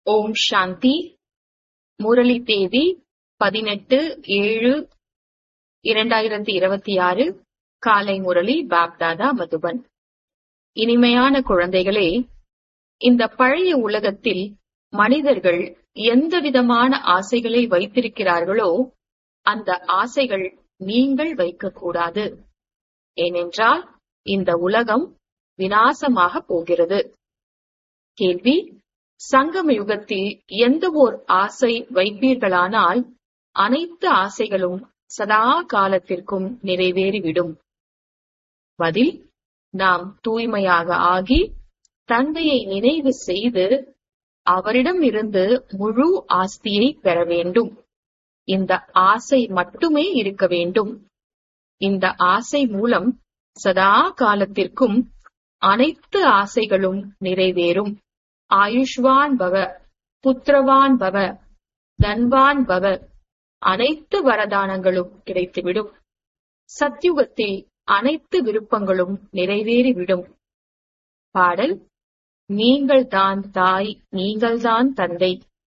ஓம் சாந்தி முரளி தேதி பதினெட்டு ஏழு இரண்டாயிரத்தி இருபத்தி ஆறு காலை முரளி பாப்தாதா மதுபன் இனிமையான குழந்தைகளே இந்த பழைய உலகத்தில் மனிதர்கள் எந்த விதமான ஆசைகளை வைத்திருக்கிறார்களோ அந்த ஆசைகள் நீங்கள் வைக்கக்கூடாது ஏனென்றால் இந்த உலகம் வினாசமாக போகிறது கேள்வி சங்கம யுகத்தில் எந்த ஓர் ஆசை வைப்பீர்களானால் அனைத்து ஆசைகளும் சதா காலத்திற்கும் நிறைவேறிவிடும் பதில் நாம் தூய்மையாக ஆகி தந்தையை நினைவு செய்து அவரிடம் இருந்து முழு ஆஸ்தியை பெற வேண்டும் இந்த ஆசை மட்டுமே இருக்க வேண்டும் இந்த ஆசை மூலம் சதா காலத்திற்கும் அனைத்து ஆசைகளும் நிறைவேறும் ஆயுஷ்வான் பவ புத்திரவான் பவ தன்வான் பவ அனைத்து வரதானங்களும் கிடைத்துவிடும் சத்யுகத்தில் அனைத்து விருப்பங்களும் நிறைவேறிவிடும் பாடல் நீங்கள் தான் தாய் நீங்கள்தான் தந்தை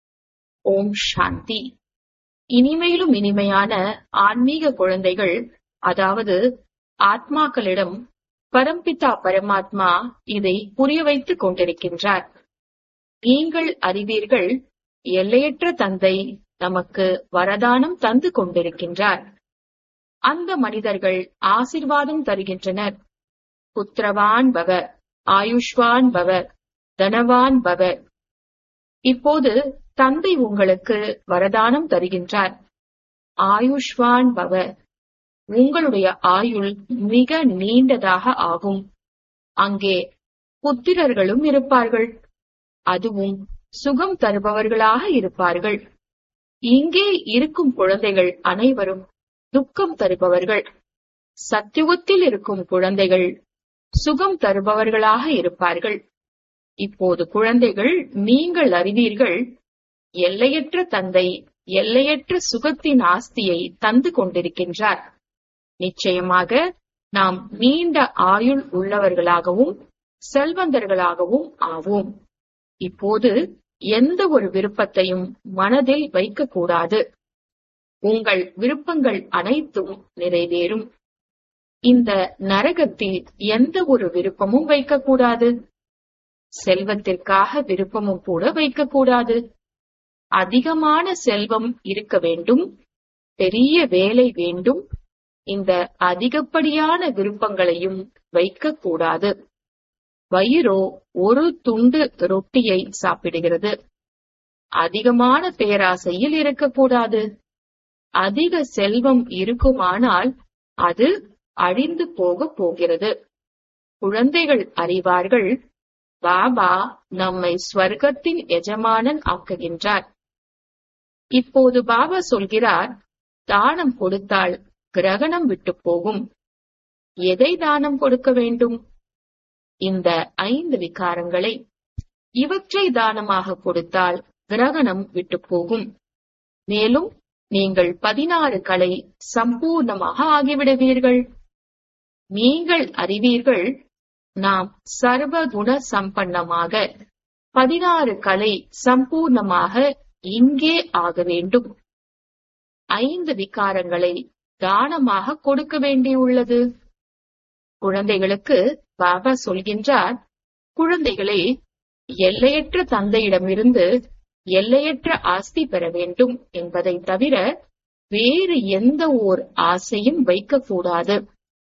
ஓம் சாந்தி இனிமையிலும் இனிமையான ஆன்மீக குழந்தைகள் அதாவது ஆத்மாக்களிடம் பரம்பிதா பரமாத்மா இதை புரிய வைத்துக் கொண்டிருக்கின்றார் நீங்கள் அறிவீர்கள் எல்லையற்ற தந்தை நமக்கு வரதானம் தந்து கொண்டிருக்கின்றார் அந்த மனிதர்கள் ஆசிர்வாதம் தருகின்றனர் புத்திரவான் பவ ஆயுஷ்வான் பவ தனவான் பவ இப்போது தந்தை உங்களுக்கு வரதானம் தருகின்றார் ஆயுஷ்வான் பவ உங்களுடைய ஆயுள் மிக நீண்டதாக ஆகும் அங்கே புத்திரர்களும் இருப்பார்கள் அதுவும் சுகம் தருபவர்களாக இருப்பார்கள் இங்கே இருக்கும் குழந்தைகள் அனைவரும் துக்கம் தருபவர்கள் சத்தியுகத்தில் இருக்கும் குழந்தைகள் சுகம் தருபவர்களாக இருப்பார்கள் இப்போது குழந்தைகள் நீங்கள் அறிவீர்கள் எல்லையற்ற தந்தை எல்லையற்ற சுகத்தின் ஆஸ்தியை தந்து கொண்டிருக்கின்றார் நிச்சயமாக நாம் நீண்ட ஆயுள் உள்ளவர்களாகவும் செல்வந்தர்களாகவும் ஆவோம் இப்போது எந்த ஒரு விருப்பத்தையும் மனதில் வைக்கக்கூடாது உங்கள் விருப்பங்கள் அனைத்தும் நிறைவேறும் இந்த நரகத்தில் எந்த ஒரு விருப்பமும் வைக்கக்கூடாது செல்வத்திற்காக விருப்பமும் கூட வைக்கக்கூடாது அதிகமான செல்வம் இருக்க வேண்டும் பெரிய வேலை வேண்டும் இந்த அதிகப்படியான விருப்பங்களையும் வைக்கக்கூடாது வயிறோ ஒரு துண்டு ரொட்டியை சாப்பிடுகிறது அதிகமான பேராசையில் இருக்கக்கூடாது அதிக செல்வம் இருக்குமானால் அது அழிந்து போக போகிறது குழந்தைகள் அறிவார்கள் பாபா நம்மை ஸ்வர்க்கத்தின் எஜமானன் ஆக்குகின்றார் இப்போது பாபா சொல்கிறார் தானம் கொடுத்தால் கிரகணம் விட்டு போகும் எதை தானம் கொடுக்க வேண்டும் இந்த ஐந்து விகாரங்களை இவற்றை தானமாக கொடுத்தால் கிரகணம் விட்டு போகும் மேலும் நீங்கள் பதினாறு கலை சம்பூர்ணமாக ஆகிவிடுவீர்கள் நீங்கள் அறிவீர்கள் நாம் சர்வ குண சம்பன்னமாக பதினாறு கலை சம்பூர்ணமாக இங்கே ஆக வேண்டும் ஐந்து விகாரங்களை தானமாக கொடுக்க வேண்டியுள்ளது குழந்தைகளுக்கு பாபா சொல்கின்றார் குழந்தைகளே எல்லையற்ற தந்தையிடமிருந்து எல்லையற்ற ஆஸ்தி பெற வேண்டும் என்பதை தவிர வேறு எந்த ஓர் ஆசையும் வைக்கக்கூடாது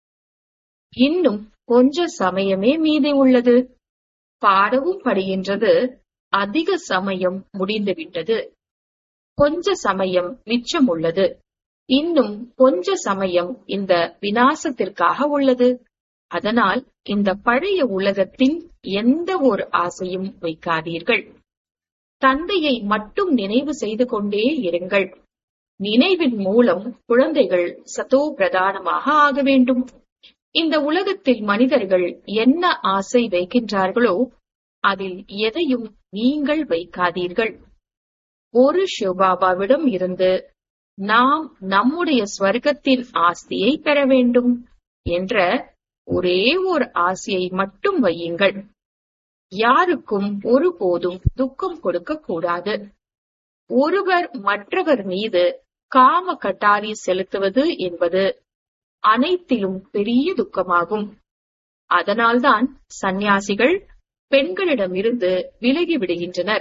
இன்னும் கொஞ்ச சமயமே மீதி உள்ளது பாடவும் படுகின்றது அதிக சமயம் முடிந்துவிட்டது கொஞ்ச சமயம் மிச்சம் உள்ளது இன்னும் கொஞ்ச சமயம் இந்த வினாசத்திற்காக உள்ளது அதனால் இந்த பழைய உலகத்தின் எந்த ஒரு ஆசையும் வைக்காதீர்கள் தந்தையை மட்டும் நினைவு செய்து கொண்டே இருங்கள் நினைவின் மூலம் குழந்தைகள் சதோ பிரதானமாக ஆக வேண்டும் இந்த உலகத்தில் மனிதர்கள் என்ன ஆசை வைக்கின்றார்களோ அதில் எதையும் நீங்கள் வைக்காதீர்கள் ஒரு சிவபாபாவிடம் இருந்து நாம் நம்முடைய ஸ்வர்க்கத்தின் ஆஸ்தியை பெற வேண்டும் என்ற ஒரே ஒரு ஆசையை மட்டும் வையுங்கள் யாருக்கும் ஒருபோதும் துக்கம் கொடுக்க கூடாது ஒருவர் மற்றவர் மீது காம கட்டாரி செலுத்துவது என்பது அனைத்திலும் பெரிய துக்கமாகும் அதனால்தான் சந்நியாசிகள் பெண்களிடமிருந்து விலகி விடுகின்றனர்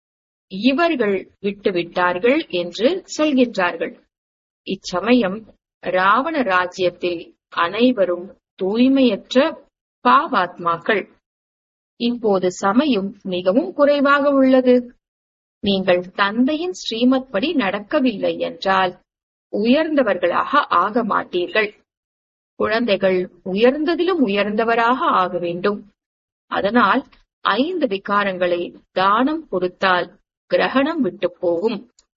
இவர்கள் விட்டுவிட்டார்கள் என்று சொல்கின்றார்கள் இச்சமயம் ராவண ராஜ்யத்தில் அனைவரும் தூய்மையற்ற பாவாத்மாக்கள் இப்போது சமயம் மிகவும் குறைவாக உள்ளது நீங்கள் தந்தையின் ஸ்ரீமத் படி நடக்கவில்லை என்றால் உயர்ந்தவர்களாக ஆக மாட்டீர்கள் குழந்தைகள் உயர்ந்ததிலும் உயர்ந்தவராக ஆக வேண்டும் அதனால் ஐந்து விகாரங்களை தானம் கொடுத்தால் கிரகணம் விட்டு போகும்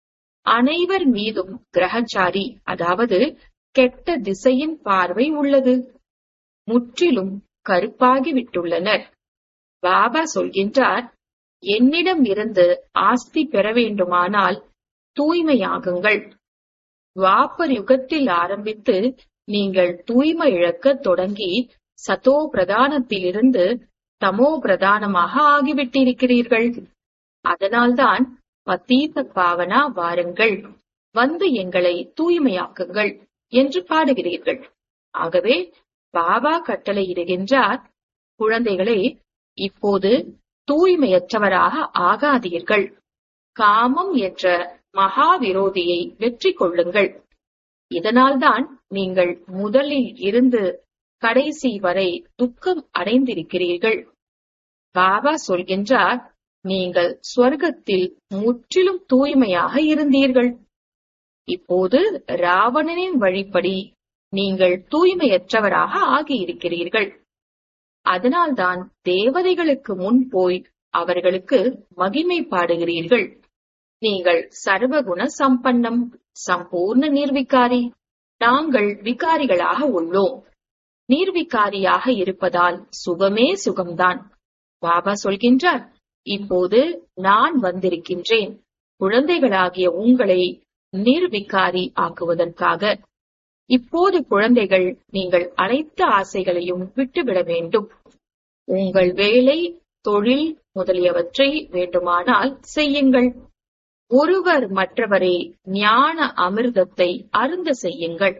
அனைவர் மீதும் கிரகச்சாரி அதாவது கெட்ட திசையின் பார்வை உள்ளது முற்றிலும் கருப்பாகி விட்டுள்ளனர் பாபா சொல்கின்றார் என்னிடம் இருந்து ஆஸ்தி பெற வேண்டுமானால் தூய்மையாகுங்கள் வாப்பர் யுகத்தில் ஆரம்பித்து நீங்கள் தூய்மை இழக்க தொடங்கி சதோ பிரதானத்திலிருந்து தமோ பிரதானமாக ஆகிவிட்டிருக்கிறீர்கள் அதனால்தான் பத்தீத்த பாவனா வாருங்கள் வந்து எங்களை தூய்மையாக்குங்கள் என்று பாடுகிறீர்கள் ஆகவே பாபா கட்டளையிடுகின்றார் குழந்தைகளே இப்போது தூய்மையற்றவராக ஆகாதீர்கள் காமம் என்ற மகா விரோதியை வெற்றி கொள்ளுங்கள் இதனால்தான் நீங்கள் முதலில் இருந்து கடைசி வரை துக்கம் அடைந்திருக்கிறீர்கள் பாபா சொல்கின்றார் நீங்கள் ஸ்வர்க்கத்தில் முற்றிலும் தூய்மையாக இருந்தீர்கள் இப்போது ராவணனின் வழிப்படி நீங்கள் தூய்மையற்றவராக ஆகியிருக்கிறீர்கள் அதனால்தான் தேவதைகளுக்கு முன் போய் அவர்களுக்கு மகிமை பாடுகிறீர்கள் நீங்கள் சர்வகுண சம்பன்னம் சம்பூர்ண நிர்விகாரி நாங்கள் விகாரிகளாக உள்ளோம் நீர்விகாரியாக இருப்பதால் சுகமே சுகம்தான் பாபா சொல்கின்றார் இப்போது நான் வந்திருக்கின்றேன் குழந்தைகளாகிய உங்களை நிர்விகாரி ஆக்குவதற்காக இப்போது குழந்தைகள் நீங்கள் அனைத்து ஆசைகளையும் விட்டுவிட வேண்டும் உங்கள் வேலை தொழில் முதலியவற்றை வேண்டுமானால் செய்யுங்கள் ஒருவர் மற்றவரை ஞான அமிர்தத்தை அருந்த செய்யுங்கள்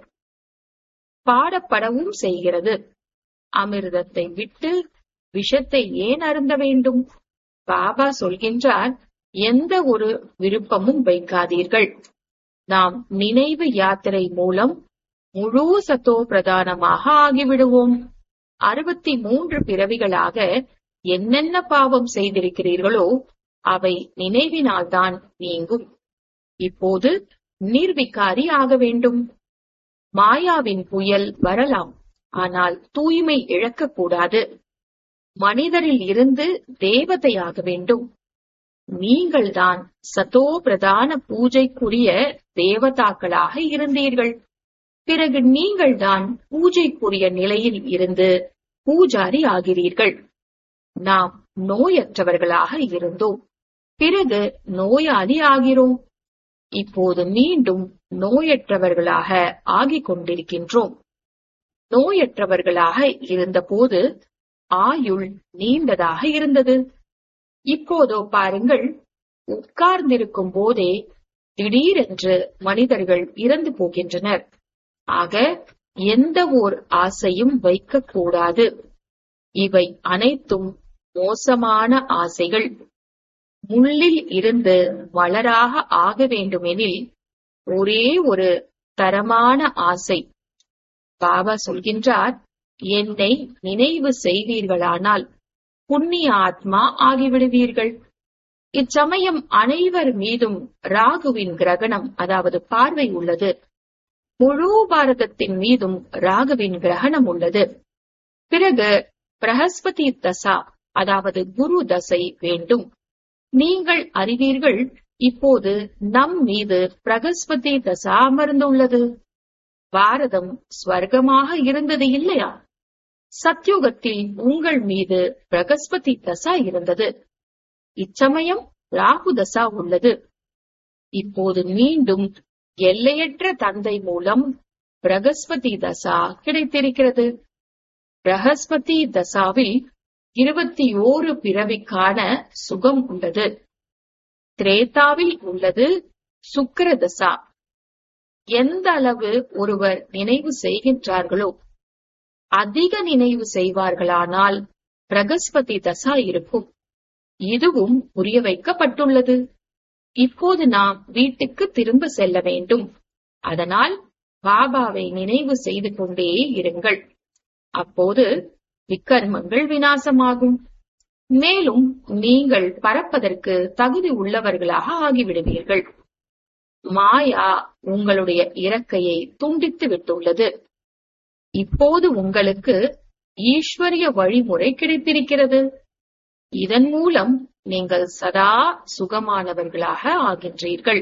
பாடப்படவும் செய்கிறது அமிர்தத்தை விட்டு விஷத்தை ஏன் அருந்த வேண்டும் பாபா சொல்கின்றார் எந்த ஒரு விருப்பமும் வைக்காதீர்கள் நாம் நினைவு யாத்திரை மூலம் முழு சத்தோ பிரதானமாக ஆகிவிடுவோம் அறுபத்தி மூன்று பிறவிகளாக என்னென்ன பாவம் செய்திருக்கிறீர்களோ அவை நினைவினால்தான் நீங்கும் இப்போது நீர்விக்காரி ஆக வேண்டும் மாயாவின் புயல் வரலாம் ஆனால் தூய்மை இழக்கக்கூடாது மனிதரில் இருந்து தேவதையாக வேண்டும் நீங்கள்தான் சதோ பிரதான பூஜைக்குரிய தேவதாக்களாக இருந்தீர்கள் பிறகு நீங்கள்தான் பூஜைக்குரிய நிலையில் இருந்து பூஜாரி ஆகிறீர்கள் நாம் நோயற்றவர்களாக இருந்தோம் பிறகு நோயாளி ஆகிறோம் இப்போது மீண்டும் நோயற்றவர்களாக ஆகிக் கொண்டிருக்கின்றோம் நோயற்றவர்களாக இருந்தபோது ஆயுள் நீண்டதாக இருந்தது இப்போதோ பாருங்கள் உட்கார்ந்திருக்கும் போதே திடீரென்று மனிதர்கள் இறந்து போகின்றனர் ஆக எந்த ஓர் ஆசையும் வைக்கக்கூடாது இவை அனைத்தும் மோசமான ஆசைகள் முள்ளில் இருந்து மலராக ஆக வேண்டுமெனில் ஒரே ஒரு தரமான ஆசை பாபா சொல்கின்றார் என்னை நினைவு செய்வீர்களானால் புண்ணிய ஆத்மா ஆகிவிடுவீர்கள் இச்சமயம் அனைவர் மீதும் ராகுவின் கிரகணம் அதாவது பார்வை உள்ளது முழு பாரதத்தின் மீதும் ராகுவின் கிரகணம் உள்ளது பிறகு பிரகஸ்பதி தசா அதாவது குரு தசை வேண்டும் நீங்கள் அறிவீர்கள் இப்போது நம் மீது பிரகஸ்பதி தசா அமர்ந்துள்ளது பாரதம் ஸ்வர்க்கமாக இருந்தது இல்லையா சத்யுகத்தில் உங்கள் மீது பிரகஸ்பதி தசா இருந்தது இச்சமயம் ராகு தசா உள்ளது இப்போது மீண்டும் எல்லையற்ற தந்தை மூலம் பிரகஸ்பதி தசா கிடைத்திருக்கிறது பிரகஸ்பதி தசாவில் இருபத்தி ஓரு பிறவிக்கான சுகம் உள்ளது திரேதாவில் உள்ளது சுக்கிரதசா எந்த அளவு ஒருவர் நினைவு செய்கின்றார்களோ அதிக நினைவு செய்வார்களானால் பிரகஸ்பதி தசா இருக்கும் இதுவும் புரிய வைக்கப்பட்டுள்ளது இப்போது நாம் வீட்டுக்கு திரும்ப செல்ல வேண்டும் அதனால் பாபாவை நினைவு செய்து கொண்டே இருங்கள் அப்போது விக்கர்மங்கள் வினாசமாகும் மேலும் நீங்கள் பறப்பதற்கு தகுதி உள்ளவர்களாக ஆகிவிடுவீர்கள் மாயா உங்களுடைய இறக்கையை துண்டித்து விட்டுள்ளது இப்போது உங்களுக்கு ஈஸ்வரிய வழிமுறை கிடைத்திருக்கிறது இதன் மூலம் நீங்கள் சதா சுகமானவர்களாக ஆகின்றீர்கள்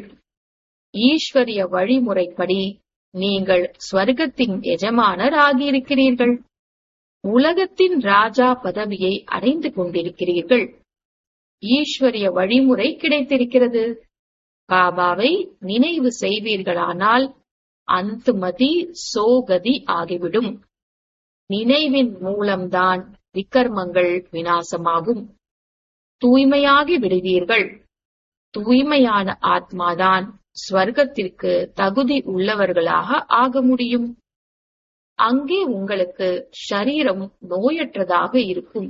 ஈஸ்வரிய வழிமுறைப்படி நீங்கள் ஸ்வர்க்கத்தின் எஜமானர் ஆகியிருக்கிறீர்கள் உலகத்தின் ராஜா பதவியை அடைந்து கொண்டிருக்கிறீர்கள் ஈஸ்வரிய வழிமுறை கிடைத்திருக்கிறது பாபாவை நினைவு செய்வீர்களானால் அந்துமதி சோகதி ஆகிவிடும் நினைவின் மூலம்தான் விக்கர்மங்கள் வினாசமாகும் தூய்மையாகி விடுவீர்கள் தூய்மையான ஆத்மாதான் ஸ்வர்க்கத்திற்கு தகுதி உள்ளவர்களாக ஆக முடியும் அங்கே உங்களுக்கு ஷரீரம் நோயற்றதாக இருக்கும்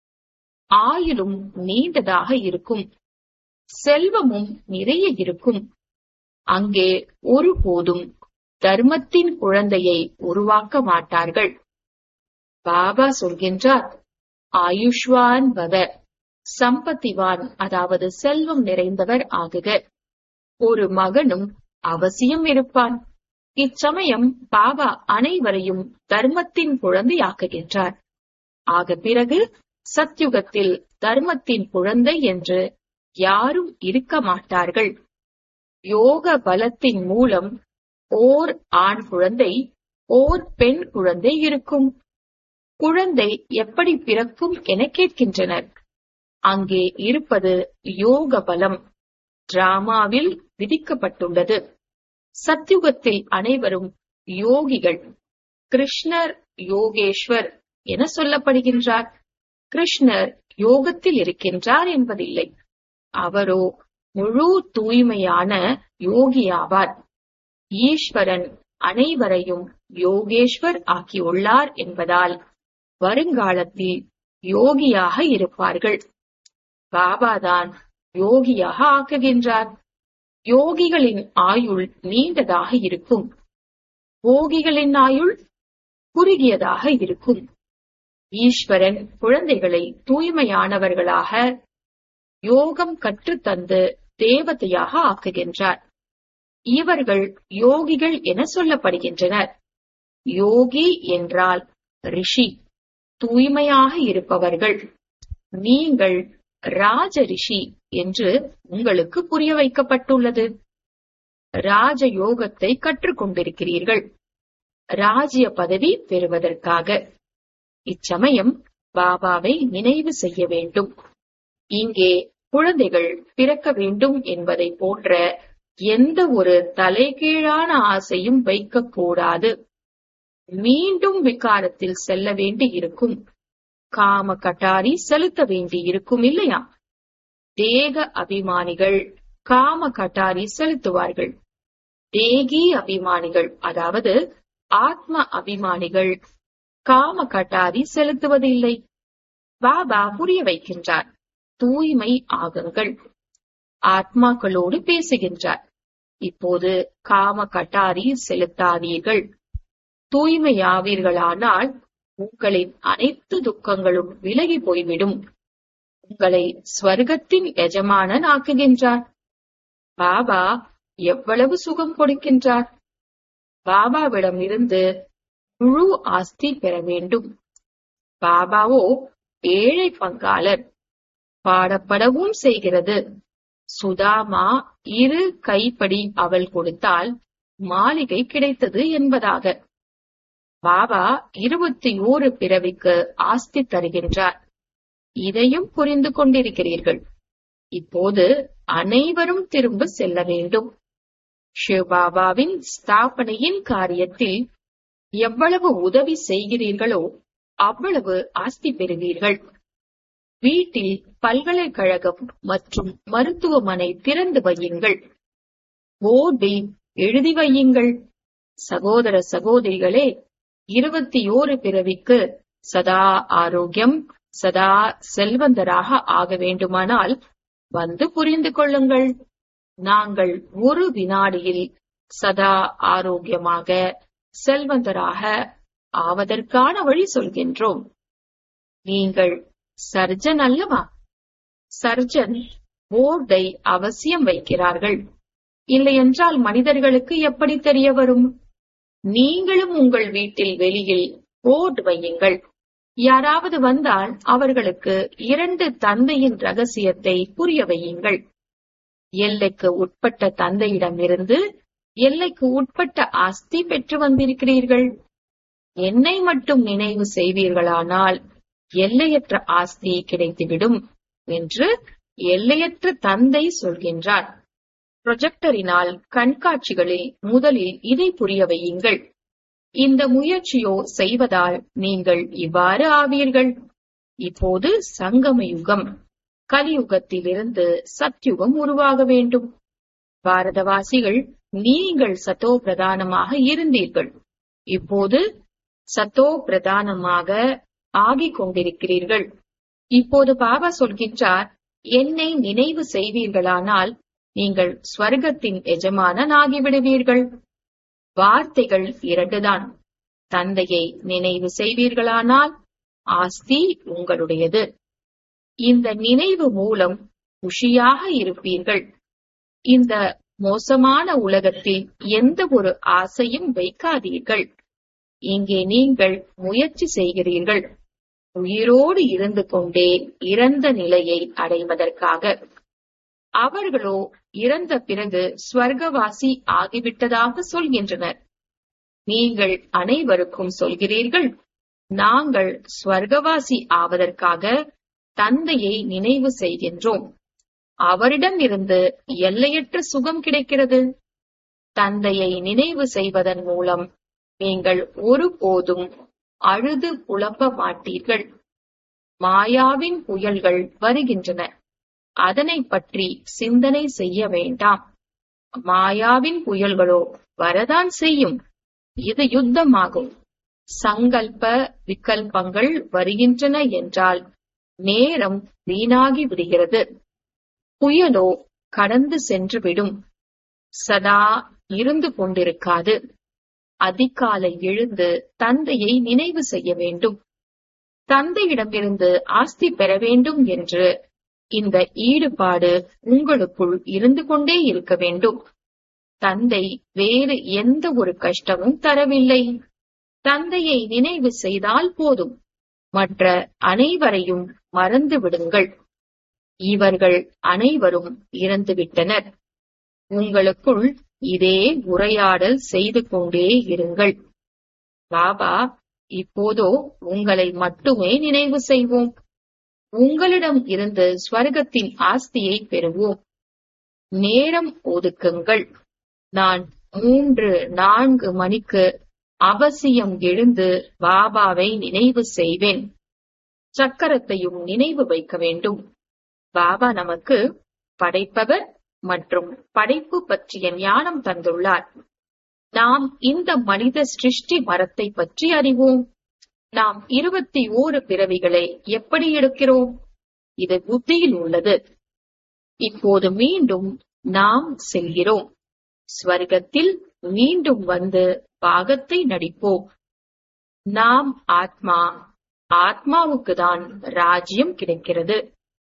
ஆயுளும் நீண்டதாக இருக்கும் செல்வமும் நிறைய இருக்கும் அங்கே ஒருபோதும் தர்மத்தின் குழந்தையை உருவாக்க மாட்டார்கள் பாபா சொல்கின்றார் ஆயுஷ்வான் பவ சம்பத்திவான் அதாவது செல்வம் நிறைந்தவர் ஆகுக ஒரு மகனும் அவசியம் இருப்பான் இச்சமயம் பாபா அனைவரையும் தர்மத்தின் குழந்தையாக்குகின்றார் ஆக பிறகு சத்யுகத்தில் தர்மத்தின் குழந்தை என்று யாரும் இருக்க மாட்டார்கள் யோக பலத்தின் மூலம் ஓர் ஆண் குழந்தை ஓர் பெண் குழந்தை இருக்கும் குழந்தை எப்படி பிறக்கும் என கேட்கின்றனர் அங்கே இருப்பது யோக பலம் டிராமாவில் விதிக்கப்பட்டுள்ளது சத்யுகத்தில் அனைவரும் யோகிகள் கிருஷ்ணர் யோகேஸ்வர் என சொல்லப்படுகின்றார் கிருஷ்ணர் யோகத்தில் இருக்கின்றார் என்பதில்லை அவரோ முழு தூய்மையான யோகியாவார் ஈஸ்வரன் அனைவரையும் யோகேஸ்வர் ஆக்கியுள்ளார் என்பதால் வருங்காலத்தில் யோகியாக இருப்பார்கள் பாபாதான் யோகியாக ஆக்குகின்றார் யோகிகளின் ஆயுள் நீண்டதாக இருக்கும் போகிகளின் ஆயுள் குறுகியதாக இருக்கும் ஈஸ்வரன் குழந்தைகளை தூய்மையானவர்களாக யோகம் கற்றுத்தந்து தேவதையாக ஆக்குகின்றார் இவர்கள் யோகிகள் என சொல்லப்படுகின்றனர் யோகி என்றால் ரிஷி தூய்மையாக இருப்பவர்கள் நீங்கள் ராஜ ரிஷி என்று உங்களுக்கு புரிய வைக்கப்பட்டுள்ளது ராஜ யோகத்தை கற்றுக்கொண்டிருக்கிறீர்கள் ராஜ்ய பதவி பெறுவதற்காக இச்சமயம் பாபாவை நினைவு செய்ய வேண்டும் இங்கே குழந்தைகள் பிறக்க வேண்டும் என்பதை போன்ற எந்த ஒரு தலைகீழான ஆசையும் வைக்கக்கூடாது மீண்டும் விகாரத்தில் செல்ல வேண்டி இருக்கும் காம கட்டாரி செலுத்த வேண்டி இருக்கும் இல்லையா தேக அபிமானிகள் காம கட்டாரி செலுத்துவார்கள் தேகி அபிமானிகள் அதாவது ஆத்ம அபிமானிகள் காம கட்டாரி செலுத்துவதில்லை பாபா புரிய வைக்கின்றார் தூய்மை ஆகுங்கள் ஆத்மாக்களோடு பேசுகின்றார் இப்போது காம கட்டாரி செலுத்தாதீர்கள் தூய்மையாவீர்களானால் உங்களின் அனைத்து துக்கங்களும் விலகி போய்விடும் உங்களை ஸ்வர்க்கத்தின் எஜமானன் ஆக்குகின்றார் பாபா எவ்வளவு சுகம் கொடுக்கின்றார் பாபாவிடம் இருந்து முழு ஆஸ்தி பெற வேண்டும் பாபாவோ ஏழை பங்காளர் பாடப்படவும் செய்கிறது சுதாமா இரு கைப்படி அவள் கொடுத்தால் மாளிகை கிடைத்தது என்பதாக பாபா இருபத்தி ஓரு பிறவிக்கு ஆஸ்தி தருகின்றார் இதையும் புரிந்து கொண்டிருக்கிறீர்கள் இப்போது அனைவரும் திரும்ப செல்ல வேண்டும் சிவபாபாவின் ஸ்தாபனையின் காரியத்தில் எவ்வளவு உதவி செய்கிறீர்களோ அவ்வளவு ஆஸ்தி பெறுவீர்கள் வீட்டில் பல்கலைக்கழகம் மற்றும் மருத்துவமனை திறந்து வையுங்கள் போர்டில் எழுதி வையுங்கள் சகோதர சகோதரிகளே இருபத்தி ஓரு பிறவிக்கு சதா ஆரோக்கியம் சதா செல்வந்தராக ஆக வேண்டுமானால் வந்து புரிந்து கொள்ளுங்கள் நாங்கள் ஒரு வினாடியில் சதா ஆரோக்கியமாக செல்வந்தராக ஆவதற்கான வழி சொல்கின்றோம் நீங்கள் சர்ஜன் அல்லவா சர்ஜன் போர்டை அவசியம் வைக்கிறார்கள் இல்லையென்றால் மனிதர்களுக்கு எப்படி தெரிய வரும் நீங்களும் உங்கள் வீட்டில் வெளியில் போர்டு வையுங்கள் யாராவது வந்தால் அவர்களுக்கு இரண்டு தந்தையின் ரகசியத்தை புரிய வையுங்கள் எல்லைக்கு உட்பட்ட தந்தையிடமிருந்து எல்லைக்கு உட்பட்ட ஆஸ்தி பெற்று வந்திருக்கிறீர்கள் என்னை மட்டும் நினைவு செய்வீர்களானால் எல்லையற்ற ஆஸ்தி கிடைத்துவிடும் என்று எல்லையற்ற தந்தை சொல்கின்றார் ப்ரொஜெக்டரினால் கண்காட்சிகளில் முதலில் இதை புரிய வையுங்கள் இந்த முயற்சியோ செய்வதால் நீங்கள் இவ்வாறு ஆவீர்கள் இப்போது சங்கம யுகம் கலியுகத்திலிருந்து சத்யுகம் உருவாக வேண்டும் பாரதவாசிகள் நீங்கள் சத்தோ பிரதானமாக இருந்தீர்கள் இப்போது சத்தோ பிரதானமாக ஆகிக் கொண்டிருக்கிறீர்கள் இப்போது பாபா சொல்கின்றார் என்னை நினைவு செய்வீர்களானால் நீங்கள் ஸ்வர்க்கத்தின் எஜமானன் ஆகிவிடுவீர்கள் வார்த்தைகள் இரண்டுதான் தந்தையை நினைவு செய்வீர்களானால் ஆஸ்தி உங்களுடையது இந்த நினைவு மூலம் குஷியாக இருப்பீர்கள் இந்த மோசமான உலகத்தில் எந்த ஒரு ஆசையும் வைக்காதீர்கள் இங்கே நீங்கள் முயற்சி செய்கிறீர்கள் உயிரோடு இருந்து கொண்டே இறந்த நிலையை அடைவதற்காக அவர்களோ இறந்த பிறகு ஸ்வர்கவாசி ஆகிவிட்டதாக சொல்கின்றனர் நீங்கள் அனைவருக்கும் சொல்கிறீர்கள் நாங்கள் ஸ்வர்கவாசி ஆவதற்காக தந்தையை நினைவு செய்கின்றோம் அவரிடம் இருந்து எல்லையற்ற சுகம் கிடைக்கிறது தந்தையை நினைவு செய்வதன் மூலம் நீங்கள் ஒருபோதும் அழுது புலம்ப மாட்டீர்கள் மாயாவின் புயல்கள் வருகின்றன அதனை பற்றி சிந்தனை செய்ய வேண்டாம் மாயாவின் புயல்களோ வரதான் செய்யும் இது யுத்தமாகும் சங்கல்ப விகல்பங்கள் வருகின்றன என்றால் நேரம் வீணாகி விடுகிறது புயலோ கடந்து சென்றுவிடும் சதா இருந்து கொண்டிருக்காது அதிகாலை எழுந்து தந்தையை நினைவு செய்ய வேண்டும் தந்தையிடமிருந்து ஆஸ்தி பெற வேண்டும் என்று இந்த ஈடுபாடு உங்களுக்குள் இருந்து கொண்டே இருக்க வேண்டும் தந்தை வேறு எந்த ஒரு கஷ்டமும் தரவில்லை தந்தையை நினைவு செய்தால் போதும் மற்ற அனைவரையும் மறந்து விடுங்கள் இவர்கள் அனைவரும் இறந்துவிட்டனர் உங்களுக்குள் இதே உரையாடல் செய்து கொண்டே இருங்கள் பாபா இப்போதோ உங்களை மட்டுமே நினைவு செய்வோம் உங்களிடம் இருந்து ஸ்வர்க்கத்தின் ஆஸ்தியை பெறுவோம் நேரம் ஒதுக்குங்கள் நான் மூன்று நான்கு மணிக்கு அவசியம் எழுந்து பாபாவை நினைவு செய்வேன் சக்கரத்தையும் நினைவு வைக்க வேண்டும் பாபா நமக்கு படைப்பவர் மற்றும் படைப்பு பற்றிய ஞானம் தந்துள்ளார் நாம் இந்த மனித சிருஷ்டி மரத்தை பற்றி அறிவோம் நாம் இருபத்தி ஓரு பிறவிகளை எப்படி எடுக்கிறோம் இது புத்தியில் உள்ளது இப்போது மீண்டும் நாம் செல்கிறோம் ஸ்வர்க்கத்தில் மீண்டும் வந்து பாகத்தை நடிப்போம் நாம் ஆத்மா ஆத்மாவுக்கு தான் ராஜ்யம் கிடைக்கிறது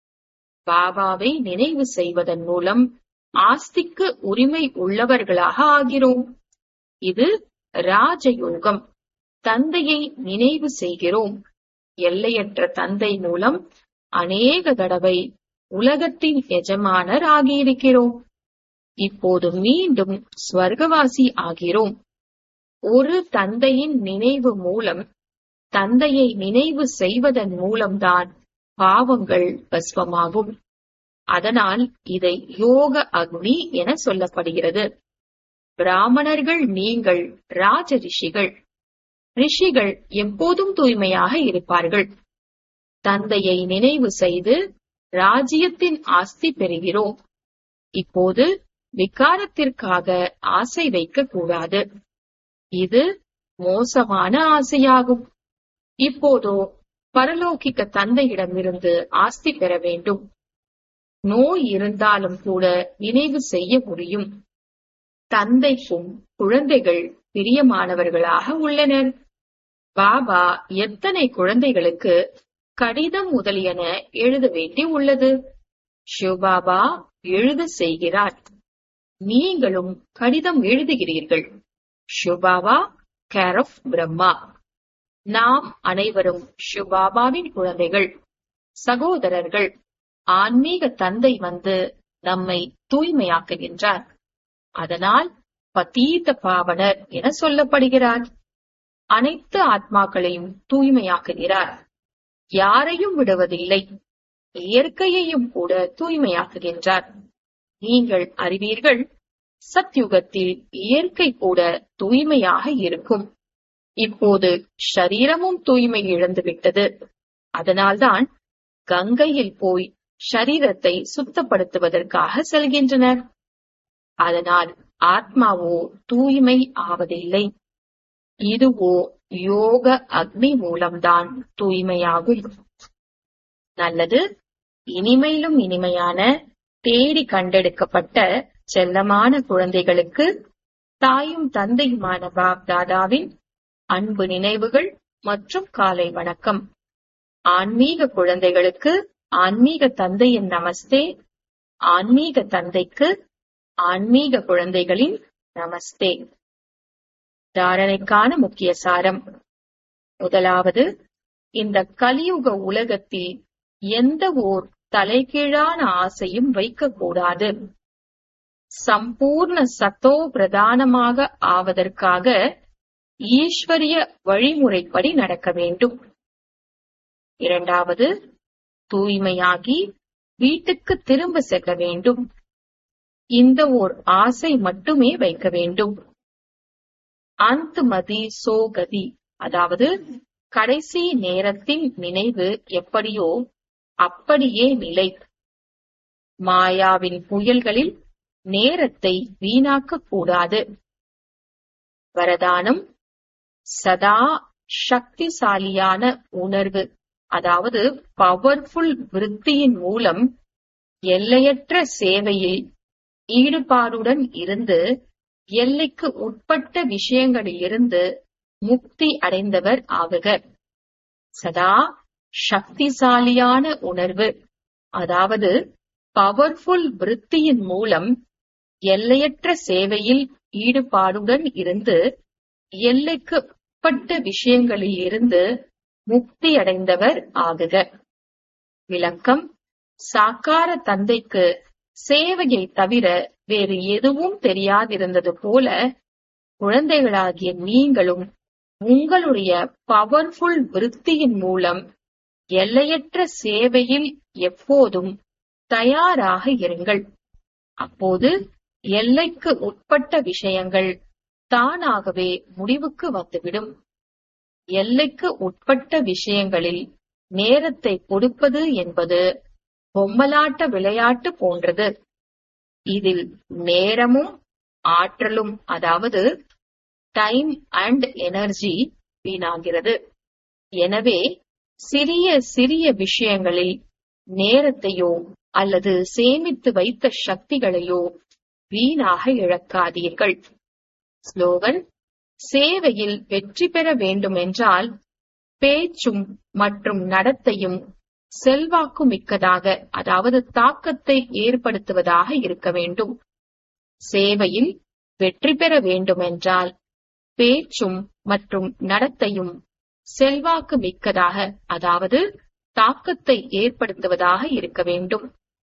பாபாவை நினைவு செய்வதன் மூலம் ஆஸ்திக்கு உரிமை உள்ளவர்களாக ஆகிறோம் இது ராஜயோகம் தந்தையை நினைவு செய்கிறோம் எல்லையற்ற தந்தை மூலம் அநேக தடவை உலகத்தின் எஜமானர் ஆகியிருக்கிறோம் இப்போது மீண்டும் ஸ்வர்கவாசி ஆகிறோம் ஒரு தந்தையின் நினைவு மூலம் தந்தையை நினைவு செய்வதன் மூலம்தான் பாவங்கள் பஸ்வமாகும் அதனால் இதை யோக அக்னி என சொல்லப்படுகிறது பிராமணர்கள் நீங்கள் ராஜ ரிஷிகள் ரிஷிகள் எப்போதும் தூய்மையாக இருப்பார்கள் தந்தையை நினைவு செய்து ராஜ்யத்தின் ஆஸ்தி பெறுகிறோம் இப்போது விகாரத்திற்காக ஆசை வைக்க கூடாது இது மோசமான ஆசையாகும் இப்போதோ பரலோகிக்க தந்தையிடமிருந்து ஆஸ்தி பெற வேண்டும் நோய் இருந்தாலும் கூட நினைவு செய்ய முடியும் தந்தைக்கும் குழந்தைகள் பிரியமானவர்களாக உள்ளனர் பாபா எத்தனை குழந்தைகளுக்கு கடிதம் முதலியன எழுத வேண்டி உள்ளது சிவபாபா எழுத செய்கிறார் நீங்களும் கடிதம் எழுதுகிறீர்கள் சிவபாபா கேர் ஆஃப் பிரம்மா நாம் அனைவரும் சிவபாபாவின் குழந்தைகள் சகோதரர்கள் ஆன்மீக தந்தை வந்து நம்மை தூய்மையாக்குகின்றார் அதனால் பதீத்த பாவனர் என சொல்லப்படுகிறார் அனைத்து ஆத்மாக்களையும் தூய்மையாக்குகிறார் யாரையும் விடுவதில்லை இயற்கையையும் கூட தூய்மையாக்குகின்றார் நீங்கள் அறிவீர்கள் சத்யுகத்தில் இயற்கை கூட தூய்மையாக இருக்கும் இப்போது ஷரீரமும் தூய்மை இழந்துவிட்டது அதனால்தான் கங்கையில் போய் ஷரீரத்தை சுத்தப்படுத்துவதற்காக செல்கின்றனர் அதனால் ஆத்மாவோ தூய்மை ஆவதில்லை இதுவோ யோக அக்னி மூலம்தான் தூய்மையாகும் நல்லது இனிமையிலும் இனிமையான தேடி கண்டெடுக்கப்பட்ட செல்லமான குழந்தைகளுக்கு தாயும் தந்தையுமான பாப் தாதாவின் அன்பு நினைவுகள் மற்றும் காலை வணக்கம் ஆன்மீக குழந்தைகளுக்கு ஆன்மீக தந்தையின் நமஸ்தே ஆன்மீக தந்தைக்கு ஆன்மீக குழந்தைகளின் நமஸ்தே தாரணைக்கான முக்கிய சாரம் முதலாவது இந்த கலியுக உலகத்தில் எந்த ஓர் தலைகீழான ஆசையும் வைக்கக்கூடாது சம்பூர்ண சத்தோ பிரதானமாக ஆவதற்காக ஈஸ்வரிய வழிமுறைப்படி நடக்க வேண்டும் இரண்டாவது தூய்மையாகி வீட்டுக்கு திரும்ப செல்ல வேண்டும் இந்த ஓர் ஆசை மட்டுமே வைக்க வேண்டும் அந்த்மதி சோகதி அதாவது கடைசி நேரத்தின் நினைவு எப்படியோ அப்படியே நிலை மாயாவின் புயல்களில் நேரத்தை வீணாக்க கூடாது வரதானம் சதா சக்திசாலியான உணர்வு அதாவது பவர்ஃபுல் விருத்தியின் மூலம் எல்லையற்ற சேவையில் ஈடுபாடுடன் இருந்து எல்லைக்கு உட்பட்ட விஷயங்களிலிருந்து முக்தி அடைந்தவர் ஆகுக சதா சக்திசாலியான உணர்வு அதாவது பவர்ஃபுல் விருத்தியின் மூலம் எல்லையற்ற சேவையில் ஈடுபாடுடன் இருந்து எல்லைக்கு உட்பட்ட விஷயங்களில் இருந்து முக்தி அடைந்தவர் ஆகுக விளக்கம் சாக்கார தந்தைக்கு சேவையை தவிர வேறு எதுவும் தெரியாதிருந்தது போல குழந்தைகளாகிய நீங்களும் உங்களுடைய பவர்ஃபுல் விருத்தியின் மூலம் எல்லையற்ற சேவையில் எப்போதும் தயாராக இருங்கள் அப்போது எல்லைக்கு உட்பட்ட விஷயங்கள் தானாகவே முடிவுக்கு வந்துவிடும் எல்லைக்கு உட்பட்ட விஷயங்களில் நேரத்தை கொடுப்பது என்பது பொம்மலாட்ட விளையாட்டு போன்றது இதில் நேரமும் ஆற்றலும் அதாவது டைம் அண்ட் எனர்ஜி வீணாகிறது எனவே சிறிய சிறிய விஷயங்களில் நேரத்தையோ அல்லது சேமித்து வைத்த சக்திகளையோ வீணாக இழக்காதீர்கள் ஸ்லோகன் சேவையில் வெற்றி பெற வேண்டுமென்றால் பேச்சும் மற்றும் நடத்தையும் செல்வாக்கு மிக்கதாக அதாவது தாக்கத்தை ஏற்படுத்துவதாக இருக்க வேண்டும் சேவையில் வெற்றி பெற வேண்டுமென்றால் பேச்சும் மற்றும் நடத்தையும் செல்வாக்கு மிக்கதாக அதாவது தாக்கத்தை ஏற்படுத்துவதாக இருக்க வேண்டும்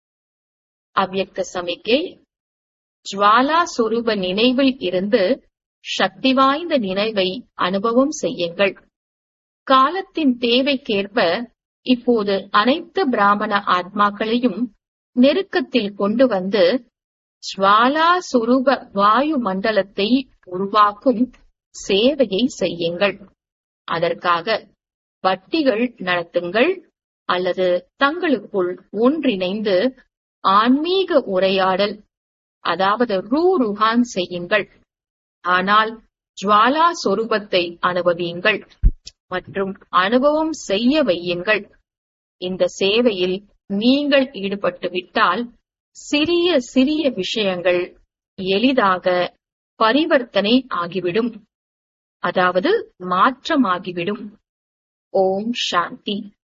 அவ்யக்த சமிக்கை ஜுவாலா சொரூப நினைவில் இருந்து சக்தி வாய்ந்த நினைவை அனுபவம் செய்யுங்கள் காலத்தின் தேவைக்கேற்ப இப்போது அனைத்து பிராமண ஆத்மாக்களையும் நெருக்கத்தில் கொண்டு வந்து ஜுவாலா சுரூப வாயு மண்டலத்தை உருவாக்கும் சேவையை செய்யுங்கள் அதற்காக வட்டிகள் நடத்துங்கள் அல்லது தங்களுக்குள் ஒன்றிணைந்து ஆன்மீக உரையாடல் அதாவது ரூ ருஹான் செய்யுங்கள் ஆனால் ஜுவாலா சொரூபத்தை அனுபவியுங்கள் மற்றும் அனுபவம் செய்ய வையுங்கள் இந்த சேவையில் நீங்கள் ஈடுபட்டு விட்டால் சிறிய சிறிய விஷயங்கள் எளிதாக பரிவர்த்தனை ஆகிவிடும் அதாவது மாற்றமாகிவிடும் ஓம் சாந்தி